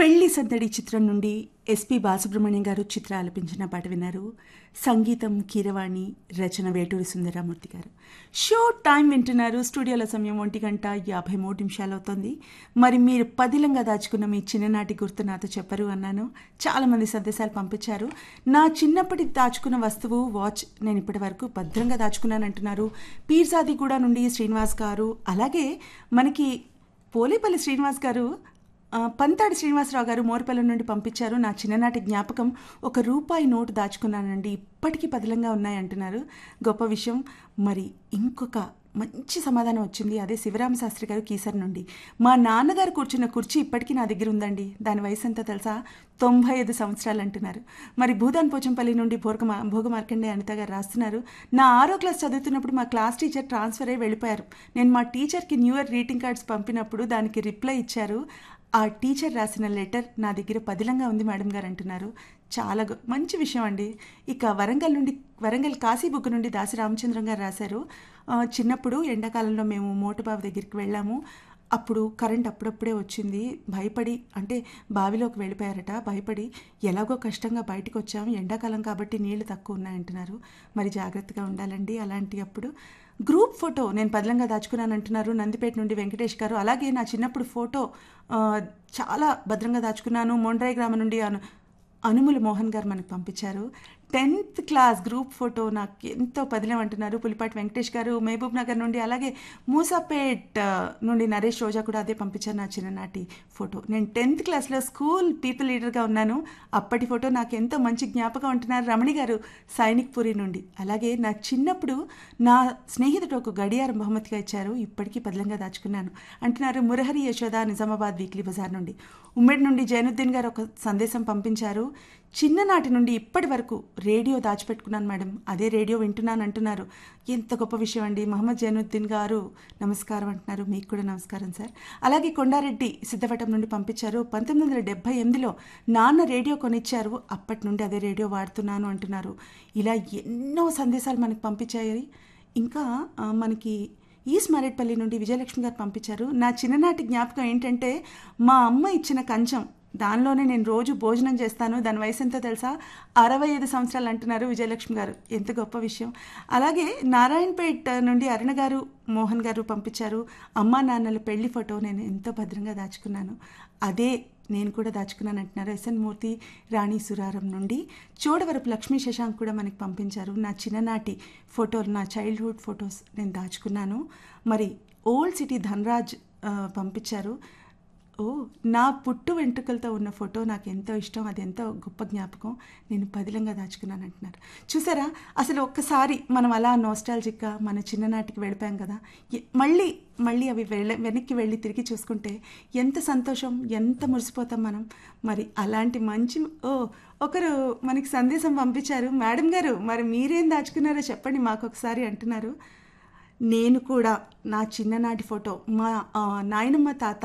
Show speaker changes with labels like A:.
A: పెళ్లి సందడి చిత్రం నుండి ఎస్పి బాలసుబ్రహ్మణ్యం గారు చిత్ర ఆలపించిన పాట విన్నారు సంగీతం కీరవాణి రచన వేటూరి సుందరమూర్తి గారు షో టైం వింటున్నారు స్టూడియోల సమయం ఒంటి గంట యాభై మూడు నిమిషాలు అవుతుంది మరి మీరు పదిలంగా దాచుకున్న మీ చిన్ననాటి గుర్తు నాతో చెప్పరు అన్నాను చాలామంది సందేశాలు పంపించారు నా చిన్నప్పటి దాచుకున్న వస్తువు వాచ్ నేను ఇప్పటి వరకు భద్రంగా దాచుకున్నాను అంటున్నారు పీర్జాదిగూడ నుండి శ్రీనివాస్ గారు అలాగే మనకి పోలేపల్లి శ్రీనివాస్ గారు ఆ, పంతాడి శ్రీనివాసరావు గారు మోరపల్లి నుండి పంపించారు నా చిన్ననాటి జ్ఞాపకం ఒక రూపాయి నోటు దాచుకున్నానండి ఇప్పటికీ పదిలంగా ఉన్నాయి అంటున్నారు గొప్ప విషయం మరి ఇంకొక మంచి సమాధానం వచ్చింది అదే శివరామ శాస్త్రి గారు కీసర్ నుండి మా నాన్నగారు కూర్చున్న కుర్చీ ఇప్పటికీ నా దగ్గర ఉందండి దాని వయసు ఎంత తెలుసా తొంభై ఐదు సంవత్సరాలు అంటున్నారు మరి భూదాన్ పోచంపల్లి నుండి భోగ భోగ మార్కండే అనిత గారు రాస్తున్నారు నా ఆరో క్లాస్ చదువుతున్నప్పుడు మా క్లాస్ టీచర్ ట్రాన్స్ఫర్ అయ్యి వెళ్ళిపోయారు నేను మా టీచర్కి న్యూ ఇయర్ గ్రీటింగ్ కార్డ్స్ పంపినప్పుడు దానికి రిప్లై ఇచ్చారు ఆ టీచర్ రాసిన లెటర్ నా దగ్గర పదిలంగా ఉంది మేడం గారు అంటున్నారు చాలా గొ- మంచి విషయం అండి ఇక వరంగల్ నుండి వరంగల్ కాశీబుక్ నుండి దాసి రామచంద్రం గారు రాశారు ఆ, చిన్నప్పుడు ఎండాకాలంలో మేము మోటుబావి దగ్గరికి వెళ్ళాము అప్పుడు కరెంట్ అప్పుడప్పుడే వచ్చింది భయపడి అంటే బావిలోకి వెళ్ళిపోయారట భయపడి ఎలాగో కష్టంగా బయటకు వచ్చాము ఎండాకాలం కాబట్టి నీళ్లు తక్కువ ఉన్నాయంటున్నారు మరి జాగ్రత్తగా ఉండాలండి అలాంటి అప్పుడు గ్రూప్ ఫోటో నేను పదిలంగా దాచుకున్నాను అంటున్నారు నందిపేట నుండి వెంకటేష్ గారు అలాగే నా చిన్నప్పుడు ఫోటో ఆ, చాలా భద్రంగా దాచుకున్నాను మొండ్రాయి గ్రామం నుండి అను అనుముల మోహన్ గారు మనకు పంపించారు టెన్త్ క్లాస్ గ్రూప్ ఫోటో నాకు ఎంతో పదిలం అంటున్నారు పులిపాటి వెంకటేష్ గారు మహబూబ్ నగర్ నుండి అలాగే మూసాపేట్ ఆ, నుండి నరేష్ రోజా కూడా అదే పంపించారు నా చిన్ననాటి ఫోటో నేను టెన్త్ క్లాస్లో స్కూల్ పీపుల్ లీడర్గా ఉన్నాను అప్పటి ఫోటో నాకు ఎంతో మంచి జ్ఞాపకం అంటున్నారు రమణి గారు సైనిక్ పురి నుండి అలాగే నా చిన్నప్పుడు నా స్నేహితుడు ఒక గడియారం బహుమతిగా ఇచ్చారు ఇప్పటికీ పదిలంగా దాచుకున్నాను అంటున్నారు మురహరి యశోద నిజామాబాద్ వీక్లీ బజార్ నుండి ఉమ్మడి నుండి జైనుద్దీన్ గారు ఒక సందేశం పంపించారు చిన్ననాటి నుండి ఇప్పటి వరకు రేడియో దాచిపెట్టుకున్నాను మేడం అదే రేడియో వింటున్నాను అంటున్నారు ఎంత గొప్ప విషయం అండి మహమ్మద్ జైనుద్దీన్ గారు నమస్కారం అంటున్నారు మీకు కూడా నమస్కారం సార్ అలాగే కొండారెడ్డి సిద్ధవటం నుండి పంపించారు పంతొమ్మిది వందల డెబ్బై ఎనిమిదిలో నాన్న రేడియో కొనిచ్చారు అప్పటి నుండి అదే రేడియో వాడుతున్నాను అంటున్నారు ఇలా ఎన్నో సందేశాలు మనకు పంపించాయి ఇంకా ఆ, మనకి ఈస్ట్ మారేట్పల్లి నుండి విజయలక్ష్మి గారు పంపించారు నా చిన్ననాటి జ్ఞాపకం ఏంటంటే మా అమ్మ ఇచ్చిన కంచం దానిలోనే నేను రోజు భోజనం చేస్తాను దాని వయసు ఎంతో తెలుసా అరవై ఐదు సంవత్సరాలు అంటున్నారు విజయలక్ష్మి గారు ఎంత గొప్ప విషయం అలాగే నారాయణపేట్ నుండి అరుణ గారు మోహన్ గారు పంపించారు అమ్మా నాన్నల పెళ్లి ఫోటో నేను ఎంతో భద్రంగా దాచుకున్నాను అదే నేను కూడా దాచుకున్నాను అంటున్నారు ఎస్ఎన్ మూర్తి రాణి సురారం నుండి చోడవరపు లక్ష్మీ శశాంక్ కూడా మనకి పంపించారు నా చిన్ననాటి ఫోటోలు నా చైల్డ్హుడ్ ఫొటోస్ నేను దాచుకున్నాను మరి ఓల్డ్ సిటీ ధనరాజ్ ఆ, పంపించారు ఓ నా పుట్టు వెంట్రుకలతో ఉన్న ఫోటో నాకు ఎంతో ఇష్టం అది ఎంతో గొప్ప జ్ఞాపకం నేను పదిలంగా దాచుకున్నాను అంటున్నారు చూసారా అసలు ఒక్కసారి మనం అలా నోస్టాలజిక్గా మన చిన్ననాటికి వెళ్ళిపోయాం కదా ఎ- మళ్ళీ మళ్ళీ అవి వెళ్ళ వెనక్కి వెళ్ళి తిరిగి చూసుకుంటే ఎంత సంతోషం ఎంత మురిసిపోతాం మనం మరి అలాంటి మంచి ఓ ఒకరు మనకి సందేశం పంపించారు మేడం గారు మరి మీరేం దాచుకున్నారో చెప్పండి మాకు ఒకసారి అంటున్నారు నేను కూడా నా చిన్ననాటి ఫోటో మా ఆ, నాయనమ్మ తాత